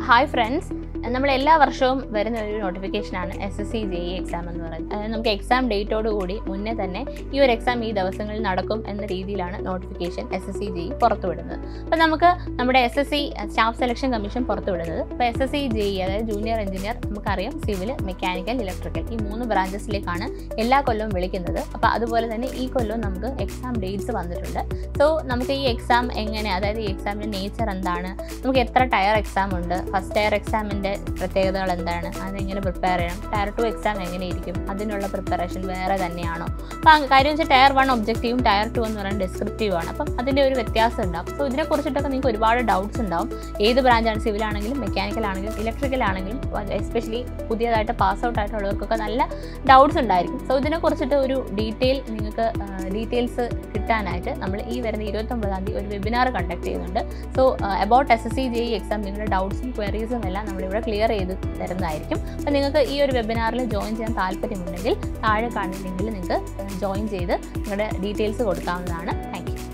hi friends നമ്മൾ എല്ലാ വർഷവും വരുന്ന ഒരു നോട്ടിഫിക്കേഷനാണ് S S C J E exam എന്ന് പറയുന്നത് അതായത് നമുക്ക് എക്സാം ഡേറ്റോട് കൂടി മുന്നേ തന്നെ ഈ ഒരു എക്സാം ഈ ദിവസങ്ങളിൽ നടക്കും എന്ന രീതിയിലാണ് notification S S C J E പുറത്തുവിടുന്നത് അപ്പോൾ നമുക്ക് നമ്മുടെ S S C staff selection commission പുറത്തുവിടുന്നത് അപ്പോൾ S S C J E അതായത് ജൂനിയർ എഞ്ചിനീയർ നമുക്കറിയാം സിവിൽ മെക്കാനിക്കൽ ഇലക്ട്രിക്കൽ ഈ മൂന്ന് ബ്രാഞ്ചസിലേക്കാണ് എല്ലാ കൊല്ലവും വിളിക്കുന്നത് അപ്പോൾ അതുപോലെ തന്നെ ഈ കൊല്ലവും നമുക്ക് എക്സാം ഡേറ്റ്സ് വന്നിട്ടുണ്ട് സോ നമുക്ക് ഈ എക്സാം എങ്ങനെ അതായത് ഈ എക്സാമിൻ്റെ നേച്ചർ എന്താണ് നമുക്ക് എത്ര ടയർ എക്സാം ഉണ്ട് ഫസ്റ്റ് ടയർ എക്സാമിൻ്റെ പ്രത്യേകതകൾ എന്താണ് അതെങ്ങനെ പ്രിപ്പയർ ചെയ്യണം ടയർ ടു എക്സാം എങ്ങനെ ഇരിക്കും അതിനുള്ള പ്രിപ്പറേഷൻ വേറെ തന്നെയാണോ അപ്പം കാര്യം വെച്ചാൽ ടയർ വൺ ഒബ്ജക്റ്റീവും ടയർ ടു എന്ന് പറയുന്നത് ഡിസ്ക്രിപ്റ്റീവ് ആണ് അപ്പം അതിൻ്റെ ഒരു വ്യത്യാസം ഉണ്ടാവും സോ ഇതിനെക്കുറിച്ചിട്ടൊക്കെ നിങ്ങൾക്ക് ഒരുപാട് ഡൗട്ട്സ് ഉണ്ടാവും ഏത് ബ്രാഞ്ചാണ് സിവിൽ ആണെങ്കിലും മെക്കാനിക്കൽ ആണെങ്കിലും ഇലക്ട്രിക്കൽ ആണെങ്കിലും എസ്പെഷ്യലി പുതിയതായിട്ട് പാസ് ഔട്ട് ആയിട്ടുള്ളവർക്കൊക്കെ നല്ല ഡൗട്ട്സ് ഉണ്ടായിരിക്കും സോ ഇതിനെക്കുറിച്ചിട്ട് ഒരു ഡീറ്റെയിൽ നിങ്ങൾക്ക് ഡീറ്റെയിൽസ് കിട്ടാനായിട്ട് നമ്മൾ ഈ വരുന്ന ഇരുപത്തൊമ്പതാം തീയതി ഒരു വെബിനാർ കണ്ടക്ട് ചെയ്യുന്നുണ്ട് so about S S C J exam നിങ്ങളുടെ ഡൗട്ട്സും ക്വയറീസും എല്ലാം നമ്മളിവിടെ ക്ലിയർ ചെയ്ത് തരുന്നതായിരിക്കും അപ്പോൾ നിങ്ങൾക്ക് ഈ ഒരു വെബിനാറിൽ ജോയിൻ ചെയ്യാൻ താല്പര്യമുണ്ടെങ്കിൽ താഴെ കാണുന്ന ലിങ്കിൽ നിങ്ങൾക്ക് ജോയിൻ ചെയ്ത് നിങ്ങളുടെ ഡീറ്റെയിൽസ് കൊടുക്കാവുന്നതാണ് താങ്ക് യു